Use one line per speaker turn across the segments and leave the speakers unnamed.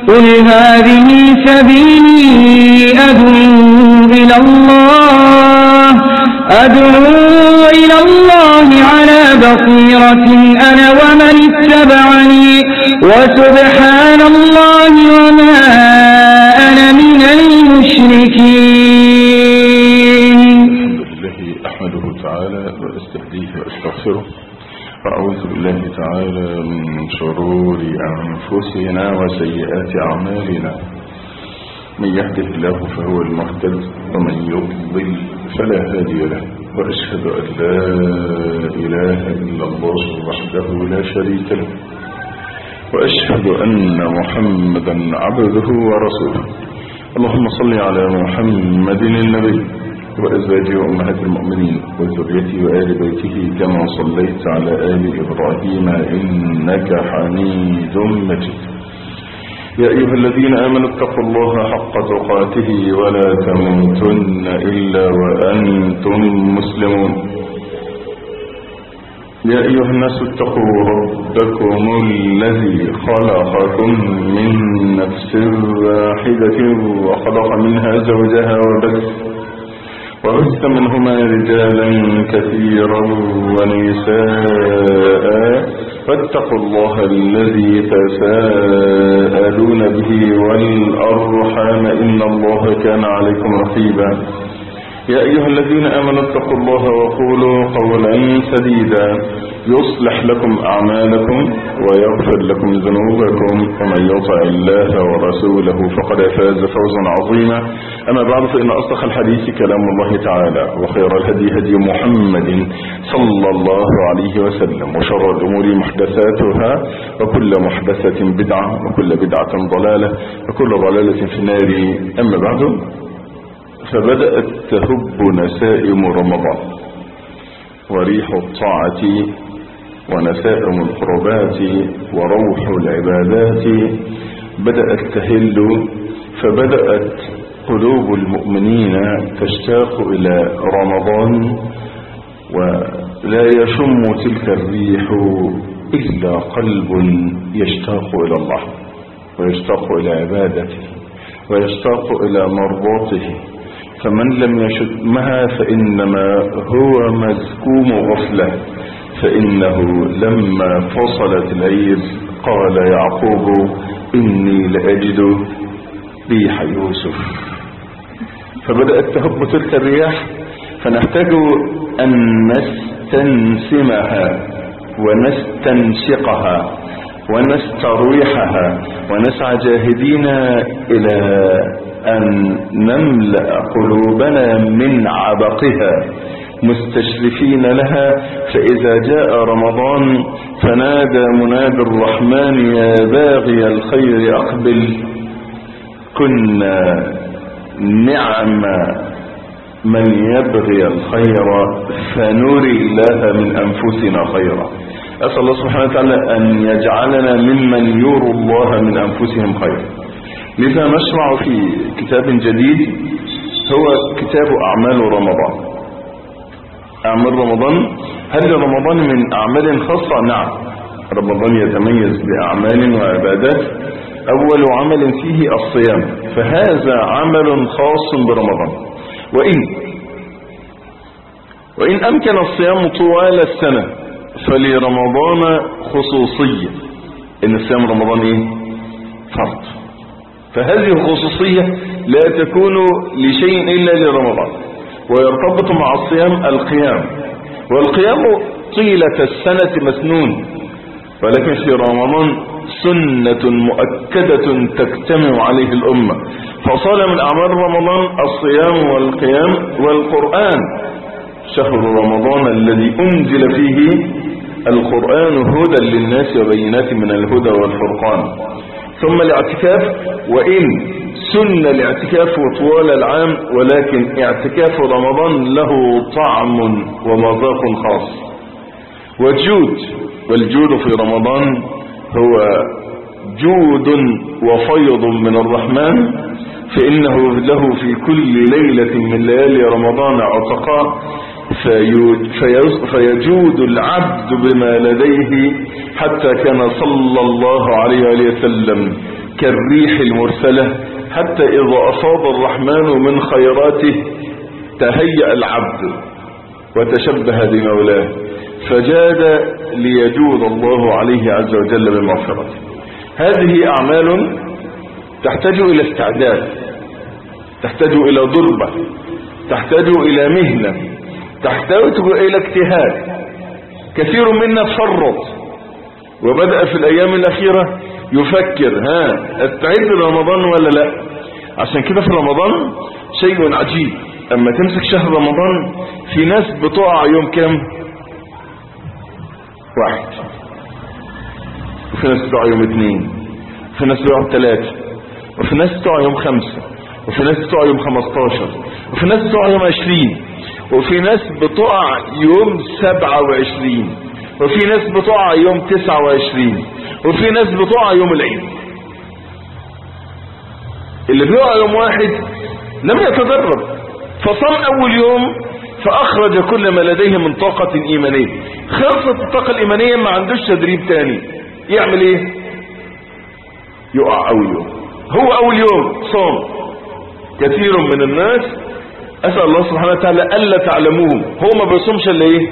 قل هذه سبيلي أدعو إلى الله أدعو إلى الله على بصيرة أنا ومن اتبعني وسبحان الله وما أنا من المشركين
الله أحمده تعالى وأستهديه وأستغفره وأعوذ بالله تعالى من شرور أنفسنا وسيئات أعمالنا من يهده الله فهو المهتد ومن يضلل فلا هادي له وأشهد أن لا إله إلا الله وحده لا شريك له وأشهد أن محمدا عبده ورسوله اللهم صل على محمد النبي وأزواجه وأمهات المؤمنين وذريته وآل بيته كما صليت على آل إبراهيم إنك حميد مجيد يا أيها الذين آمنوا اتقوا الله حق تقاته ولا تموتن إلا وأنتم مسلمون يا أيها الناس اتقوا ربكم الذي خلقكم من نفس واحدة وخلق منها زوجها وبث وبث منهما رجالا كثيرا ونساء فاتقوا الله الذي تساءلون به والأرحام إن الله كان عليكم رقيبا يا أيها الذين آمنوا اتقوا الله وقولوا قولا سديدا يصلح لكم أعمالكم ويغفر لكم ذنوبكم ومن يطع الله ورسوله فقد فاز فوزا عظيما أما بعد فإن أصدق الحديث كلام الله تعالى وخير الهدي هدي محمد صلى الله عليه وسلم وشر الأمور محدثاتها وكل محدثة بدعة وكل بدعة ضلالة وكل ضلالة في النار أما بعد فبدأت تهب نسائم رمضان وريح الطاعة ونسائم القربات وروح العبادات بدأت تهل فبدأت قلوب المؤمنين تشتاق إلى رمضان ولا يشم تلك الريح إلا قلب يشتاق إلى الله ويشتاق إلى عبادته ويشتاق إلى مرضاته فمن لم يشمها فإنما هو مزكوم غفلة فإنه لما فصلت العيد قال يعقوب إني لأجد ريح يوسف فبدأت تهب تلك الرياح فنحتاج أن نستنسمها ونستنشقها ونسترويحها ونسعى جاهدين إلى أن نملأ قلوبنا من عبقها مستشرفين لها فإذا جاء رمضان فنادى منادي الرحمن يا باغي الخير أقبل كنا نعم من يبغي الخير فنري الله من أنفسنا خيرا أسأل الله سبحانه وتعالى أن يجعلنا ممن يروا الله من أنفسهم خيرا لذا نشرع في كتاب جديد هو كتاب أعمال رمضان أعمال رمضان هل رمضان من أعمال خاصة؟ نعم رمضان يتميز بأعمال وعبادات أول عمل فيه الصيام فهذا عمل خاص برمضان وإن وإن أمكن الصيام طوال السنة فلرمضان خصوصية إن الصيام رمضان إيه؟ فرض فهذه الخصوصية لا تكون لشيء إلا لرمضان ويرتبط مع الصيام القيام والقيام طيلة السنة مسنون ولكن في رمضان سنة مؤكدة تجتمع عليه الأمة فصال من أعمال رمضان الصيام والقيام والقرآن شهر رمضان الذي أنزل فيه القرآن هدى للناس وبينات من الهدى والفرقان ثم الاعتكاف وإن سن الاعتكاف طوال العام ولكن اعتكاف رمضان له طعم ومذاق خاص والجود والجود في رمضان هو جود وفيض من الرحمن فإنه له في كل ليلة من ليالي رمضان عتقاء فيجود العبد بما لديه حتى كان صلى الله عليه وسلم كالريح المرسلة حتى إذا أفاض الرحمن من خيراته تهيأ العبد وتشبه بمولاه فجاد ليجود الله عليه عز وجل بالمغفرة هذه أعمال تحتاج إلى استعداد تحتاج إلى ضربة تحتاج إلى مهنة تحتاج إلى اجتهاد كثير منا فرط وبدأ في الأيام الأخيرة يفكر ها استعد لرمضان ولا لا عشان كده في رمضان شيء عجيب اما تمسك شهر رمضان في ناس بتقع يوم كام واحد وفي ناس بتقع يوم اثنين وفي ناس بتقع ثلاثة وفي ناس بتقع يوم خمسة وفي ناس بتقع يوم خمستاشر وفي ناس بتقع يوم عشرين وفي ناس بتقع يوم سبعة وعشرين وفي ناس بتقع يوم تسعة وعشرين وفي ناس بتقع يوم العيد اللي بيقع يوم واحد لم يتدرب فصام اول يوم فاخرج كل ما لديه من طاقة ايمانية خلصت الطاقة الايمانية ما عندوش تدريب تاني يعمل ايه يقع اول يوم هو اول يوم صام كثير من الناس اسأل الله سبحانه وتعالى الا تعلموهم هو ما بيصومش الا ايه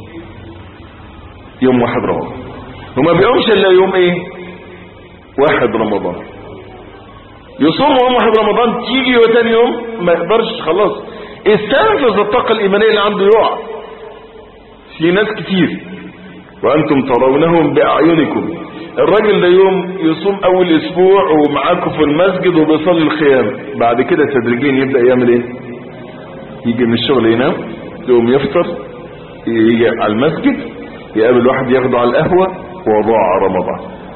يوم واحد رمضان وما بيقومش الا يوم ايه واحد رمضان يصوم يوم واحد رمضان تيجي وتاني يوم ما يقدرش خلاص استنفذ الطاقة الإيمانية اللي عنده يقع في ناس كتير وأنتم ترونهم بأعينكم الراجل ده يوم يصوم أول أسبوع ومعاكم في المسجد وبيصلي الخيام بعد كده تدريجيا يبدأ يعمل إيه يجي من الشغل ينام يقوم يفطر يجي على المسجد يقابل واحد ياخده على القهوة وضاع رمضان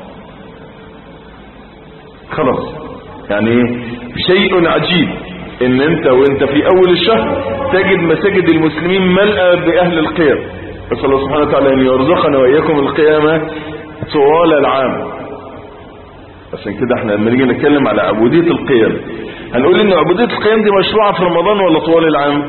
خلاص يعني ايه شيء عجيب ان انت وانت في اول الشهر تجد مساجد المسلمين ملأة باهل القيام بس الله سبحانه وتعالى ان يرزقنا واياكم القيامة طوال العام عشان كده احنا لما نيجي نتكلم على عبودية القيام هنقول ان عبودية القيام دي مشروعة في رمضان ولا طوال العام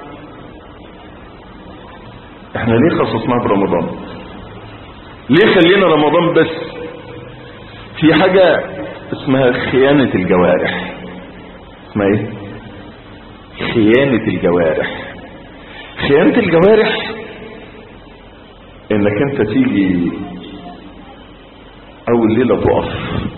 احنا ليه خصصناها في رمضان ليه خلينا رمضان بس في حاجة اسمها خيانة الجوارح اسمها ايه خيانة الجوارح خيانة الجوارح انك انت تيجي اول ليلة تقف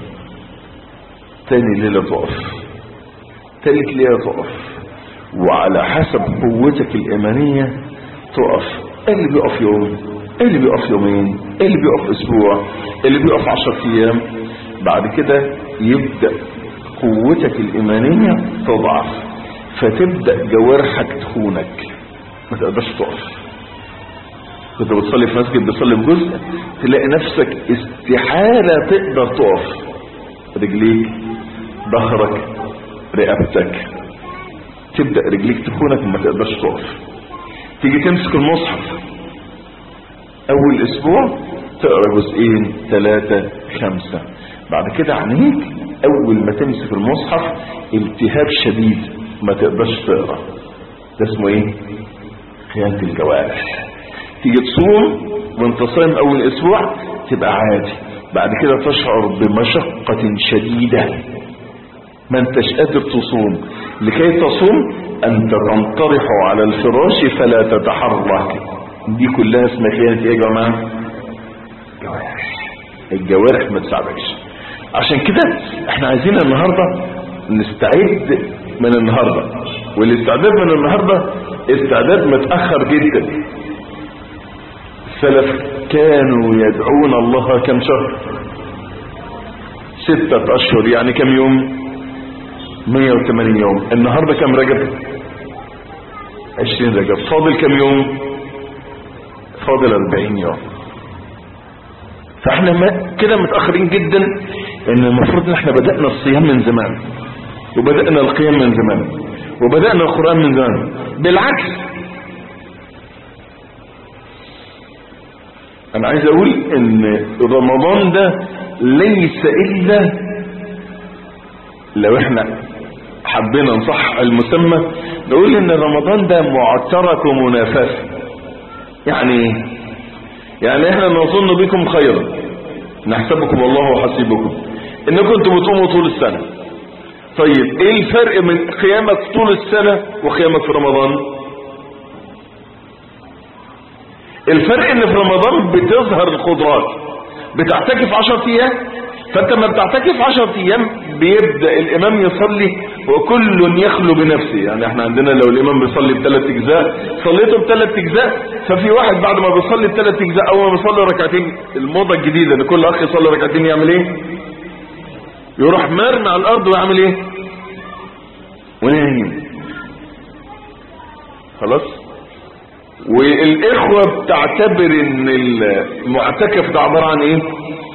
تاني ليلة تقف تالت ليلة تقف وعلى حسب قوتك الايمانية تقف اللي بيقف يوم اللي بيقف يومين اللي بيقف اسبوع اللي بيقف عشر ايام بعد كده يبدأ قوتك الإيمانية تضعف فتبدأ جوارحك تخونك ما تقدرش تقف كنت بتصلي في مسجد بتصلي بجزء تلاقي نفسك استحالة تقدر تقف رجليك ظهرك رقبتك تبدأ رجليك تخونك ما تقدرش تقف تيجي تمسك المصحف اول اسبوع تقرا جزئين ثلاثة خمسة بعد كده عينيك اول ما تمسك المصحف التهاب شديد ما تقدرش تقرا ده اسمه ايه خيانة الجوارح تيجي تصوم وانت صايم اول اسبوع تبقى عادي بعد كده تشعر بمشقة شديدة ما انتش قادر تصوم لكي تصوم انت تنطرح على الفراش فلا تتحرك دي كلها اسمها خيانة ايه يا جماعة جوارح الجوارح ما تساعدكش عشان كده احنا عايزين النهاردة نستعد من النهاردة والاستعداد من النهاردة استعداد متأخر جدا السلف كانوا يدعون الله كم شهر ستة اشهر يعني كم يوم 180 يوم النهاردة كم رجب 20 رجب فاضل كم يوم فاضل 40 يوم فاحنا ما كده متأخرين جدا ان المفروض ان احنا بدأنا الصيام من زمان وبدأنا القيام من زمان وبدأنا القرآن من زمان بالعكس انا عايز اقول ان رمضان ده ليس الا لو احنا حبينا نصح المسمى نقول ان رمضان ده معترك ومنافسه يعني ايه يعني احنا نظن بكم خيرا نحسبكم الله وحسيبكم انكم انتوا بتصوموا طول السنة طيب ايه الفرق من قيامك طول السنة وقيامك في رمضان الفرق ان في رمضان بتظهر القدرات بتعتكف عشر ايام فانت ما بتعتكف عشر ايام بيبدأ الامام يصلي وكل يخلو بنفسه يعني احنا عندنا لو الامام بيصلي بثلاث اجزاء صليته بثلاث اجزاء ففي واحد بعد ما بيصلي بثلاث اجزاء اول ما بيصلي ركعتين الموضة الجديدة ان كل اخ يصلي ركعتين يعمل ايه يروح مرمي على الارض ويعمل ايه ونايم خلاص والاخوة بتعتبر ان المعتكف ده عبارة عن ايه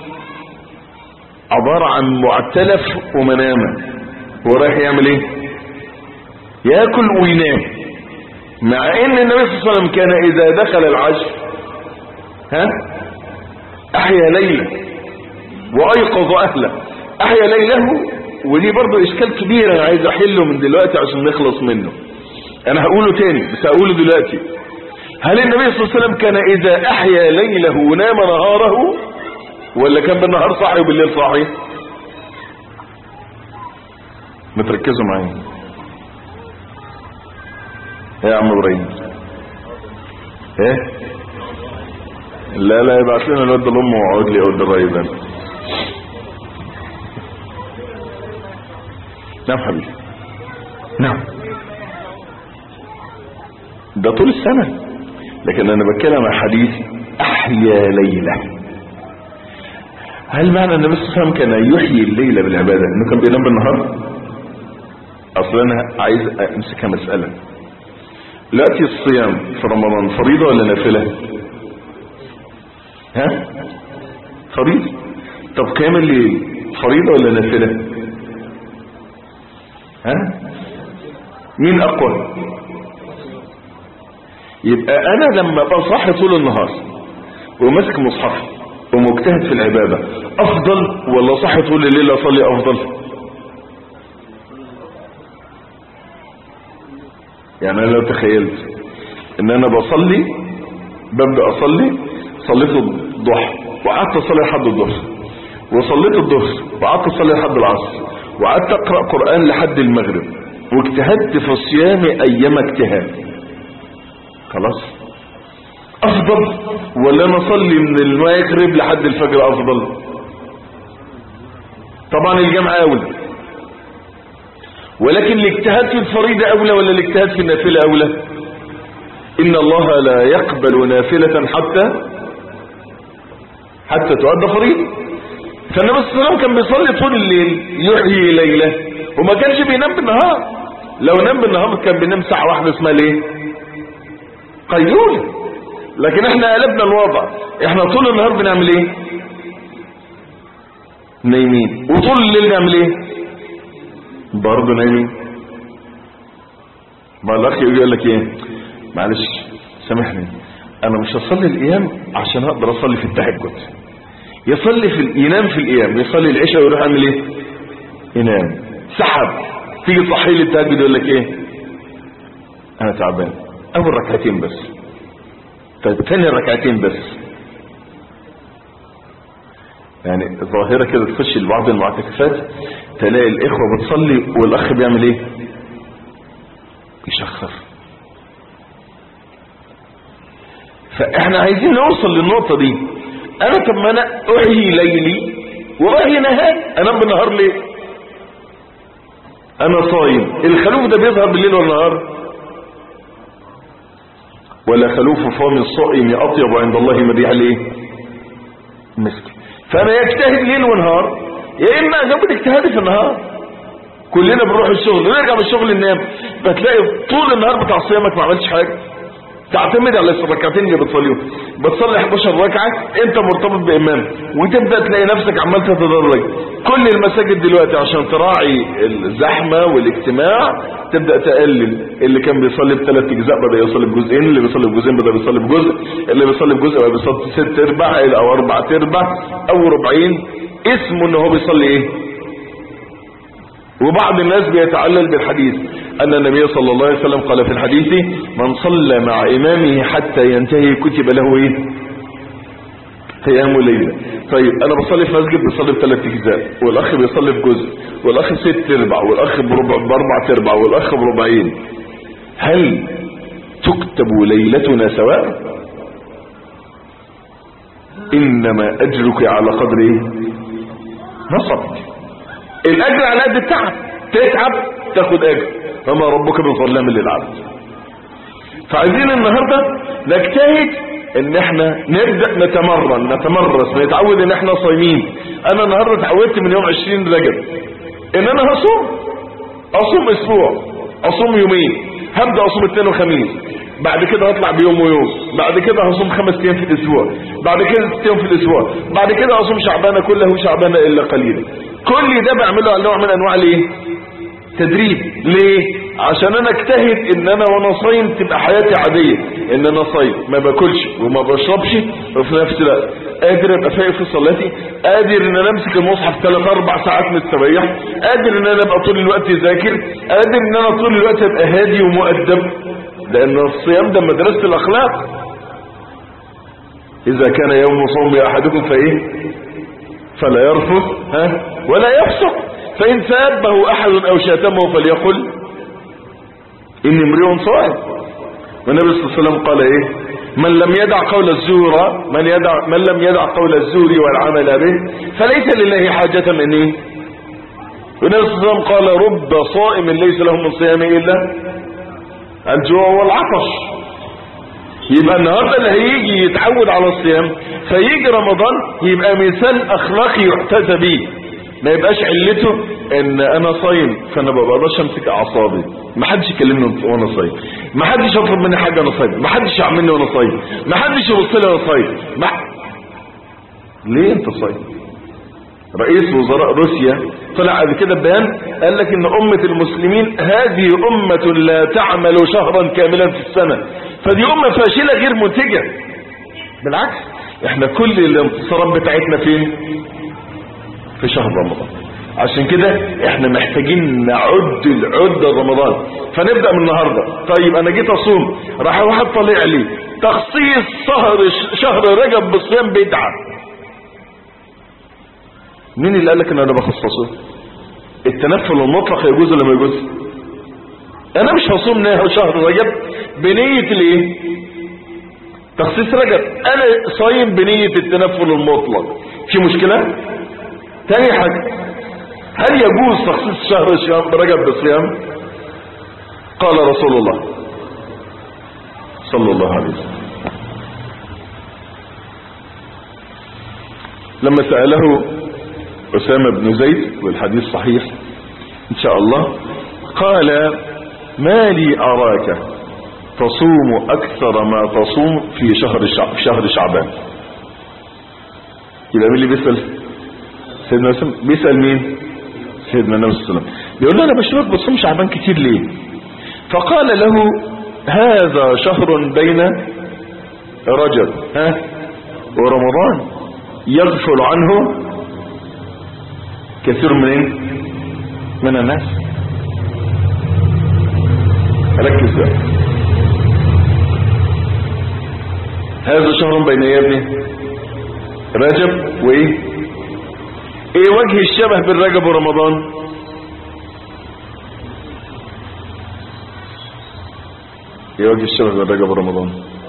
عبارة عن معتلف ومنامة هو رايح يعمل ايه ياكل وينام مع ان النبي صلى الله عليه وسلم كان اذا دخل العشر ها احيا ليلة وايقظ اهله احيا ليله ودي برضو اشكال كبير انا عايز احله من دلوقتي عشان نخلص منه انا هقوله تاني بس هقوله دلوقتي هل النبي صلى الله عليه وسلم كان اذا احيا ليله ونام نهاره ولا كان بالنهار صاحي وبالليل صاحي ما تركزوا معايا يا عم ابراهيم ايه لا لا يبعت لنا الواد الام وعود لي اقول للراجل ده نعم حبيبي نعم ده طول السنة لكن انا بتكلم عن حديث احيا ليلة هل معنى النبي صلى الله عليه وسلم كان يحيي الليلة بالعبادة انه كان بينام بالنهار اصلا انا عايز امسكها مسألة دلوقتي الصيام في رمضان فريضة ولا نافلة ها فريضة طب قيام الليل فريضة ولا نافلة ها مين اقوى يبقى انا لما ابقى صاحي طول النهار وماسك مصحف ومجتهد في العبادة افضل ولا صاحي طول الليل اصلي افضل يعني انا لو تخيلت ان انا بصلي ببدأ اصلي صليت الضحى وقعدت اصلي لحد الظهر وصليت الظهر وقعدت اصلي لحد العصر وقعدت اقرا قران لحد المغرب واجتهدت في الصيام ايام اجتهاد خلاص افضل ولا انا اصلي من المغرب لحد الفجر افضل طبعا الجمع اولى ولكن الاجتهاد في الفريضة اولى ولا الاجتهاد في النافلة اولى ان الله لا يقبل نافلة حتى حتى تؤدى فريضة فالنبي صلى الله عليه وسلم كان بيصلي طول الليل يحيي ليلة وما كانش بينام بالنهار لو نام بالنهار كان بينام ساعة واحدة اسمها ليه قيلولة لكن احنا قلبنا الوضع احنا طول النهار بنعمل ايه نايمين وطول الليل نعمل ايه برضه نايمين ما الاخ يجي يقول لك ايه معلش سامحني انا مش هصلي الايام عشان اقدر اصلي في التهجد يصلي في ينام في الايام يصلي العشاء ويروح يعمل ايه ينام سحب تيجي تصحي لي التهجد يقول لك ايه انا تعبان اول ركعتين بس طيب تاني ركعتين بس يعني ظاهرة كده تخش لبعض المعتكفات تلاقي الاخوة بتصلي والاخ بيعمل ايه يشخر فاحنا عايزين نوصل للنقطة دي انا طب ما انا احيي ليلي واحيي نهاري انام بالنهار ليه انا صايم الخلوف ده بيظهر بالليل والنهار ولا خلوف فم الصائم اطيب عند الله من ريح الايه مسك فانا يجتهد ليل ونهار يا اما ازود اجتهادي في النهار كلنا بنروح الشغل نرجع من الشغل ننام بتلاقي طول النهار بتاع صيامك ما عملتش حاجه تعتمد على الركعتين اللي بتصليهم بتصلي 11 ركعه انت مرتبط بامام وتبدا تلاقي نفسك عمال تتدرج كل المساجد دلوقتي عشان تراعي الزحمه والاجتماع تبدا تقلل اللي كان بيصلي بثلاث اجزاء بدا يصلي بجزئين اللي بيصلي بجزئين بدا يصلي بجزء اللي بيصلي بجزء بدا بيصلي ست ارباع او اربع ارباع او ربعين اسمه ان هو بيصلي ايه وبعض الناس بيتعلل بالحديث أن النبي صلى الله عليه وسلم قال في الحديث من صلى مع إمامه حتى ينتهي كتب له إيه قيام ليلة طيب انا بصلي في مسجد بصلي بثلاث اجزاء والاخ بيصلي بجزء والاخ ست ارباع والاخ بربع باربع ارباع والاخ بربعين هل تكتب ليلتنا سواء انما اجرك على قدر ايه نصبك الاجر على قد التعب تتعب تاخد اجر وما ربك بظلام للعبد فعايزين النهارده نجتهد ان احنا نبدا نتمرن نتمرس نتعود ان احنا صايمين انا النهارده اتعودت من يوم 20 رجب ان انا هصوم اصوم اسبوع اصوم يومين هبدا اصوم اثنين وخميس بعد كده هطلع بيوم ويوم بعد كده هصوم خمس ايام في الاسبوع بعد كده ست ايام في الاسبوع بعد كده هصوم شعبان كله شعبان الا قليلا كل ده بعمله على نوع من انواع الايه تدريب ليه عشان انا اجتهد ان انا وانا صايم تبقى حياتي عادية ان انا صايم ما باكلش وما بشربش وفي نفس الوقت قادر ابقى فايق في صلاتي قادر ان انا امسك المصحف ثلاث اربع ساعات مستريح قادر ان انا ابقى طول الوقت ذاكر قادر ان انا طول الوقت ابقى هادي ومؤدب لان الصيام ده مدرسة الاخلاق اذا كان يوم صوم احدكم فايه فلا يرفث ها ولا يفسق فان سابه احد او شاتمه فليقل اني امرئ صائم والنبي صلى الله عليه وسلم قال ايه من لم يدع قول الزور من يدع من لم يدع قول الزور والعمل به فليس لله حاجة من ايه والنبي صلى الله عليه وسلم قال رب صائم ليس له من صيامه الا الجوع والعطش يبقى النهارده اللي هيجي يتعود على الصيام فيجي رمضان يبقى مثال اخلاقي يحتذى بيه ما يبقاش علته ان انا صايم فانا ما بقدرش امسك اعصابي ما حدش يكلمني وانا صايم ما حدش يطلب مني حاجه وانا صايم ما حدش يعملني وانا صايم ما حدش يبص لي وانا صايم ما ليه انت صايم رئيس وزراء روسيا طلع قبل كده بيان قال لك ان امة المسلمين هذه امة لا تعمل شهرا كاملا في السنة فدي امة فاشلة غير منتجة بالعكس احنا كل الانتصارات بتاعتنا فين في شهر رمضان عشان كده احنا محتاجين نعد العدة رمضان فنبدأ من النهاردة طيب انا جيت اصوم راح واحد طالع لي تخصيص شهر شهر رجب بالصيام بدعة مين اللي قال لك ان انا بخصصه التنفل المطلق يجوز ولا ما يجوز انا مش هصوم نه شهر رجب بنية الايه تخصيص رجب انا صايم بنية التنفل المطلق في مشكلة تاني حاجة هل يجوز تخصيص شهر رجب بالصيام قال رسول الله صلى الله عليه وسلم لما سأله أسامة بن زيد والحديث صحيح إن شاء الله قال ما لي أراك تصوم أكثر ما تصوم في شهر شعب في شهر شعبان يبقى مين اللي بيسأل سيدنا أسامة بيسأل مين سيدنا النبي صلى الله عليه وسلم بيقول له أنا بشوفك بتصوم شعبان كتير ليه فقال له هذا شهر بين رجب ها ورمضان يغفل عنه كثير من من الناس ركز بقى هذا شهر بين يا ابني رجب وايه ايه وجه الشبه بين رجب ورمضان ايه وجه الشبه بين رجب ورمضان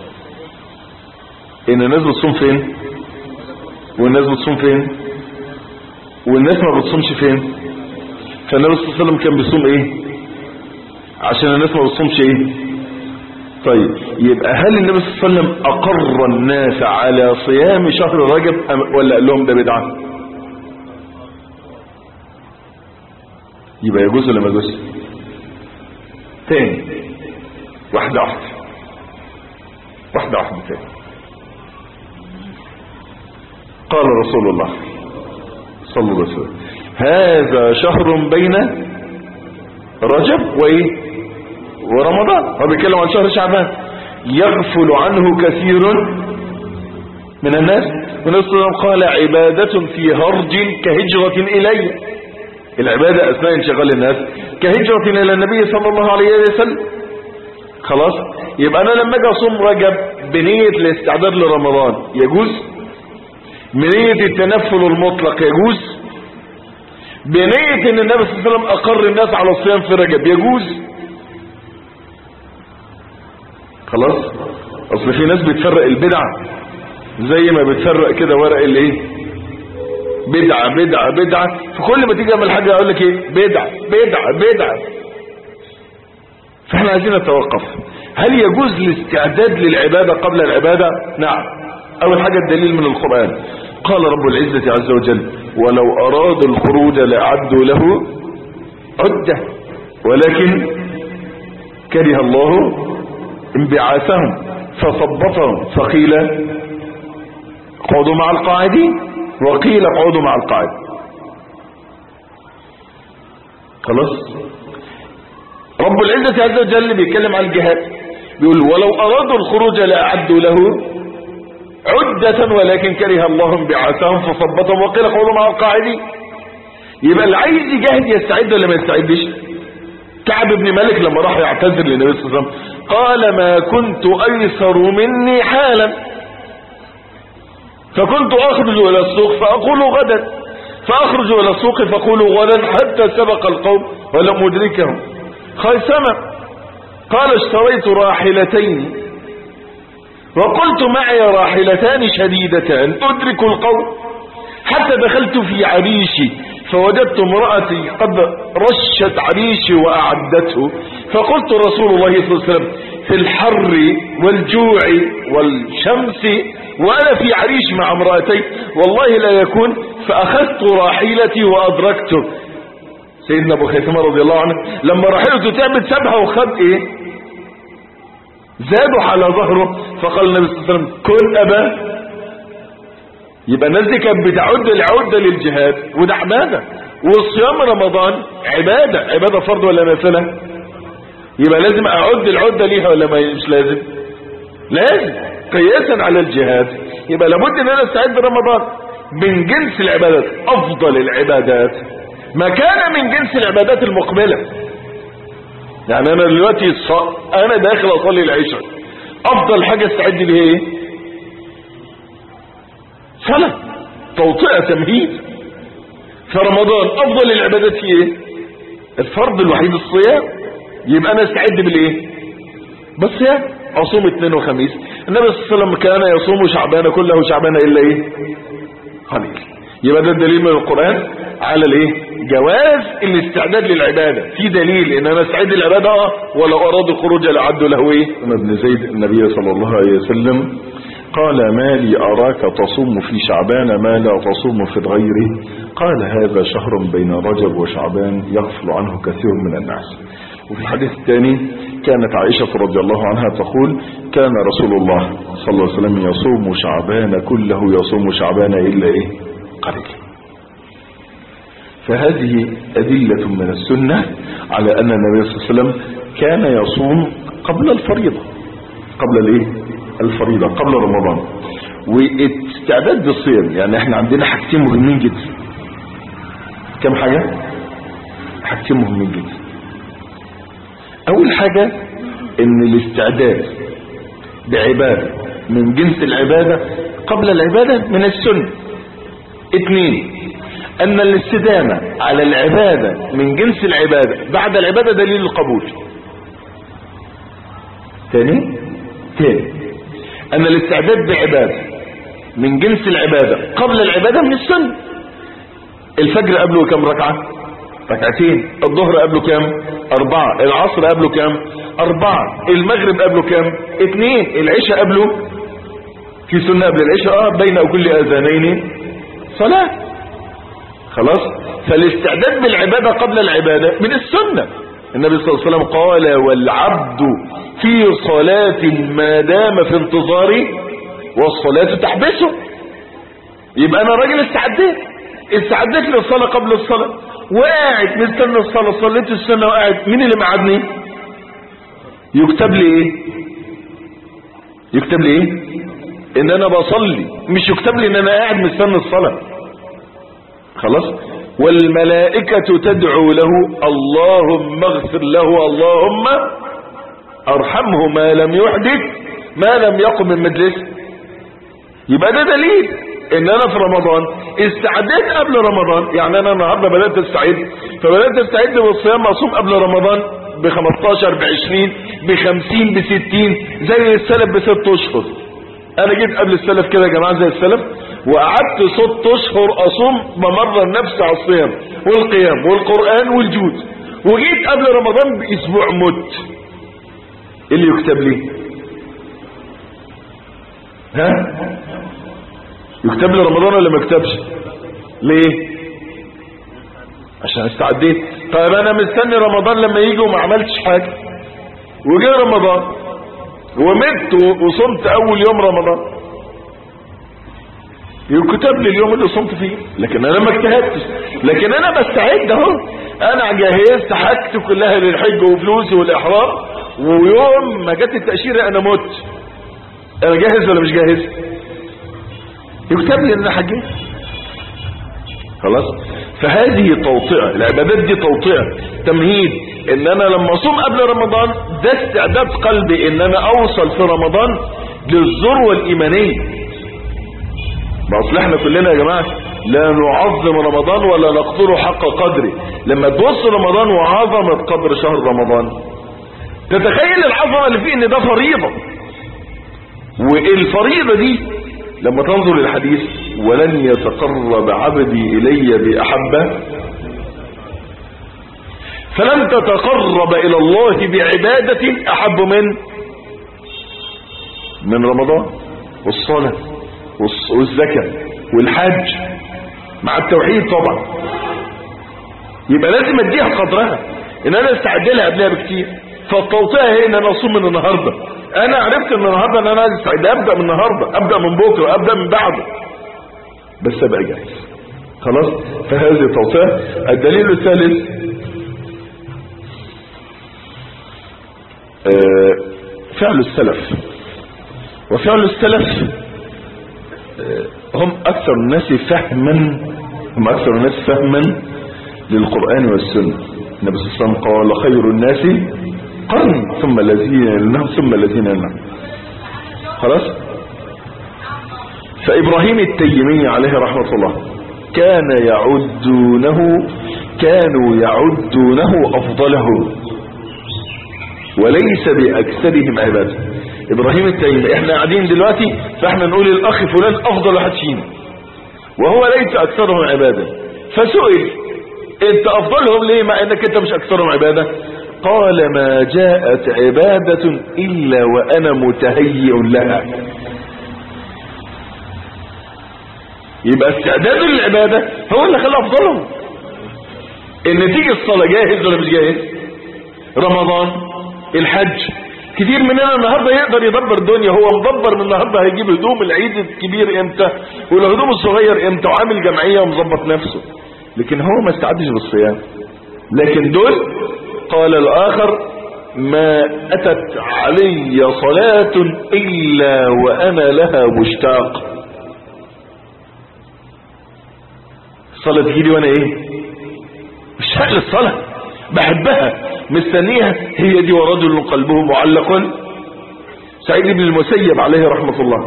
ان الناس بتصوم فين والناس بتصوم فين والناس ما بتصومش فين فالنبي صلى الله عليه وسلم كان بيصوم ايه عشان الناس ما بتصومش ايه طيب يبقى هل النبي صلى الله عليه وسلم اقر الناس على صيام شهر رجب أم ولا قال لهم ده بدعه يبقى يجوز ولا ما يجوز تاني واحده واحده واحده واحده تاني قال رسول الله صلى الله عليه وسلم هذا شهر بين رجب وايه ورمضان هو بيتكلم عن شهر شعبان يغفل عنه كثير من الناس والنبي صلى الله عليه وسلم قال عبادة في هرج كهجرة إلي العبادة أثناء انشغال الناس كهجرة إلى النبي صلى الله عليه وسلم خلاص يبقى أنا لما أجي أصوم رجب بنية الاستعداد لرمضان يجوز بنية التنفل المطلق يجوز بنية ان النبي صلى الله عليه وسلم اقر الناس على الصيام في رجب يجوز خلاص اصل في ناس بتفرق البدع زي ما بتفرق كده ورق الايه بدعة بدعة بدعة فكل ما تيجي تعمل حاجة يقول لك ايه بدعة بدعة بدعة فاحنا عايزين نتوقف هل يجوز الاستعداد للعبادة قبل العبادة نعم اول حاجة الدليل من القرآن قال رب العزة عز وجل ولو ارادوا الخروج لأعدوا له عدة ولكن كره الله انبعاثهم فثبطهم فقيل اقعدوا مع القاعدين وقيل اقعدوا مع القاعد خلاص رب العزة عز وجل بيتكلم عن الجهاد بيقول ولو أرادوا الخروج لأعدوا له عدة ولكن كره الله انبعاثهم فثبتهم وقيل اقعدوا مع القاعدين يبقى اللي عايز يجاهد يستعد ولا ما يستعدش كعب بن مالك لما راح يعتذر للنبي صلى الله عليه وسلم قال ما كنت ايسر مني حالا فكنت اخرج الى السوق فاقول غدا فاخرج الى السوق فاقول غدا حتى سبق القوم ولم ادركهم خيسمة قال اشتريت راحلتين وقلت معي راحلتان شديدتان ادرك القوم حتى دخلت في عريشي فوجدت امرأتي قد رشت عريشي وأعدته فقلت رسول الله صلى الله عليه وسلم في الحر والجوع والشمس وأنا في عريش مع امرأتي والله لا يكون فأخذت راحلتي وأدركته سيدنا أبو خيثمة رضي الله عنه لما راحلته تعبت سابها وخد إيه زادوا على ظهره فقال النبي صلى الله عليه وسلم كن أبا يبقى الناس دي كانت بتعد العدة للجهاد وده عبادة والصيام رمضان عبادة عبادة فرض ولا نافلة يبقى لازم اعد العدة ليها ولا ما مش لازم لازم قياسا على الجهاد يبقى لابد ان انا استعد رمضان من جنس العبادات افضل العبادات ما كان من جنس العبادات المقبلة يعني انا دلوقتي ص... انا داخل اصلي العشاء افضل حاجة استعد ليها ايه صلاة توطئة تمهيد فرمضان افضل العبادات هي ايه الفرض الوحيد الصيام يبقى انا استعد بالايه بالصيام اصوم اثنين وخميس النبي صلى الله عليه وسلم كان يصوم شعبان كله شعبان الا ايه قليل يبقى ده الدليل من القرآن على الايه جواز الاستعداد للعبادة في دليل ان انا استعد للعبادة اه ولو اراد الخروج لعد له ايه ابن زيد النبي صلى الله عليه وسلم قال ما لي أراك تصوم في شعبان ما لا تصوم في غيره قال هذا شهر بين رجب وشعبان يغفل عنه كثير من الناس وفي الحديث الثاني كانت عائشة رضي الله عنها تقول كان رسول الله صلى الله عليه وسلم يصوم شعبان كله يصوم شعبان إلا إيه قليل فهذه أدلة من السنة على أن النبي صلى الله عليه وسلم كان يصوم قبل الفريضة قبل الايه الفريضة قبل رمضان واستعداد بالصيام يعني احنا عندنا حاجتين مهمين جدا كم حاجة حاجتين مهمين جدا اول حاجة ان الاستعداد بعبادة من جنس العبادة قبل العبادة من السنة اثنين ان الاستدامة على العبادة من جنس العبادة بعد العبادة دليل القبول تاني تاني ان الاستعداد بعبادة من جنس العبادة قبل العبادة من السنة الفجر قبله كم ركعة ركعتين الظهر قبله كم اربعة العصر قبله كم اربعة المغرب قبله كم اتنين العشاء قبله في سنة قبل العشاء اه بين كل اذانين صلاة خلاص فالاستعداد بالعبادة قبل العبادة من السنة النبي صلى الله عليه وسلم قال والعبد في صلاة ما دام في انتظاره والصلاة تحبسه يبقى انا راجل استعديت استعديت للصلاة قبل الصلاة وقاعد مستنى الصلاة صليت السنة وقاعد مين اللي معادني يكتب لي ايه يكتب لي ايه ان انا بصلي مش يكتب لي ان انا قاعد مستنى الصلاة خلاص والملائكة تدعو له اللهم اغفر له اللهم ارحمه ما لم يحدث ما لم يقم من مجلسه يبقى ده دليل ان انا في رمضان استعديت قبل رمضان يعني انا النهارده بدات استعد فبدات استعد بالصيام اصوم قبل رمضان ب 15 ب 20 ب 50 ب 60 زي السلف بست اشهر انا جيت قبل السلف كده يا جماعه زي السلف وقعدت ست اشهر اصوم بمرن نفسي على الصيام والقيام والقران والجود وجيت قبل رمضان باسبوع مت ايه اللي يكتب لي ها يكتب لي رمضان ولا ما يكتبش ليه عشان استعديت طيب انا مستني رمضان لما يجي وما عملتش حاجه وجه رمضان ومت وصمت اول يوم رمضان يكتب لي اليوم اللي صمت فيه لكن انا ما اجتهدتش لكن انا بستعد اهو انا جهزت حاجتي كلها للحج وفلوسي والاحرام ويوم ما جت التاشيره انا مت انا جاهز ولا مش جاهز يكتب لي ان انا حجيت خلاص فهذه توطئة العبادات دي توطئة تمهيد ان انا لما اصوم قبل رمضان ده استعداد قلبي ان انا اوصل في رمضان للذروة الايمانية ما اصل احنا كلنا يا جماعة لا نعظم رمضان ولا نقدره حق قدره لما تبص رمضان وعظمة قدر شهر رمضان تتخيل العظمة اللي فيه ان ده فريضة والفريضة دي لما تنظر للحديث ولن يتقرب عبدي إلي بأحبه فلن تتقرب إلى الله بعبادة أحب من من رمضان والصلاة والزكاة والحج مع التوحيد طبعا يبقى لازم اديها قدرها ان انا استعد لها قبلها بكتير فالتوطئه هي ان انا اصوم من النهارده انا عرفت ان النهارده ان انا عايز استعد ابدا من النهارده ابدا من بكره ابدا من بعده بس ابقى جاهز خلاص فهذه التوطئه الدليل الثالث آه فعل السلف وفعل السلف آه هم اكثر الناس فهما هم اكثر الناس فهما للقران والسنه النبي صلى الله عليه وسلم قال خير الناس قرن ثم الذين يلونهم ثم الذين يلونهم خلاص فإبراهيم التيمي عليه رحمة الله كان يعدونه كانوا يعدونه أفضلهم وليس بأكثرهم عبادة إبراهيم التيمي احنا قاعدين دلوقتي فاحنا نقول الأخ فلان أفضل واحد فينا وهو ليس أكثرهم عبادة فسئل انت أفضلهم ليه مع انك انت مش أكثرهم عبادة قال ما جاءت عبادة إلا وأنا متهيئ لها يبقى استعداد للعبادة هو اللي خلى أفضلهم إن تيجي الصلاة جاهز ولا مش جاهز رمضان الحج كتير مننا النهاردة يقدر يدبر الدنيا هو مدبر من النهاردة هيجيب هدوم العيد الكبير امتى والهدوم الصغير امتى وعامل جمعية ومظبط نفسه لكن هو ما استعدش بالصيام لكن دول قال الآخر ما أتت علي صلاة إلا وأنا لها مشتاق الصلاة تجيلي وأنا إيه مشتاق للصلاة بحبها مستنيها هي دي ورجل قلبه معلق سعيد بن المسيب عليه رحمة الله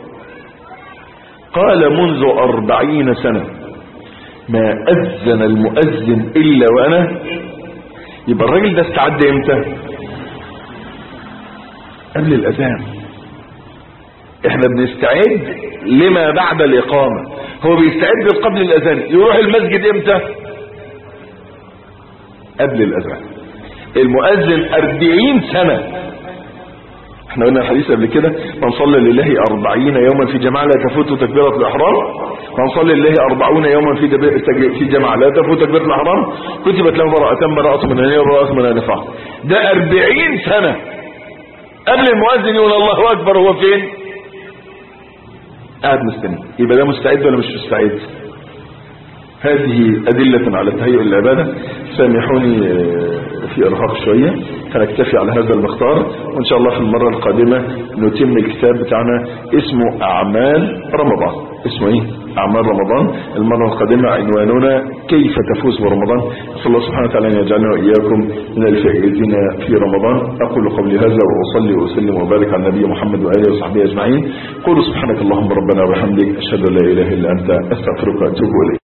قال منذ أربعين سنة ما أذن المؤذن إلا وأنا يبقى الراجل ده استعد امتى قبل الاذان احنا بنستعد لما بعد الاقامه هو بيستعد قبل الاذان يروح المسجد امتى قبل الاذان المؤذن أربعين سنة احنا قلنا الحديث قبل كده من صلى لله أربعين يوما في جماعة لا تفوت تكبيرة الإحرام من صلى لله أربعون يوما في في جماعة لا تفوت تكبيرة الإحرام كتبت له براءة براءة من النار وبراءة من النفاق ده أربعين سنة قبل المؤذن يقول الله أكبر هو فين قاعد مستني يبقى ده مستعد ولا مش مستعد هذه أدلة على تهيئ العبادة سامحوني في إرهاق شوية فنكتفي على هذا المختار وإن شاء الله في المرة القادمة نتم الكتاب بتاعنا اسمه أعمال رمضان اسمه إيه أعمال رمضان المرة القادمة عنواننا كيف تفوز برمضان أسأل الله سبحانه وتعالى أن يجعلنا وإياكم من الفائزين في رمضان أقول قولي هذا وأصلي وأسلم وبارك على النبي محمد وآله وصحبه أجمعين قولوا سبحانك اللهم ربنا وبحمدك أشهد أن لا إله إلا أنت أستغفرك وأتوب إليك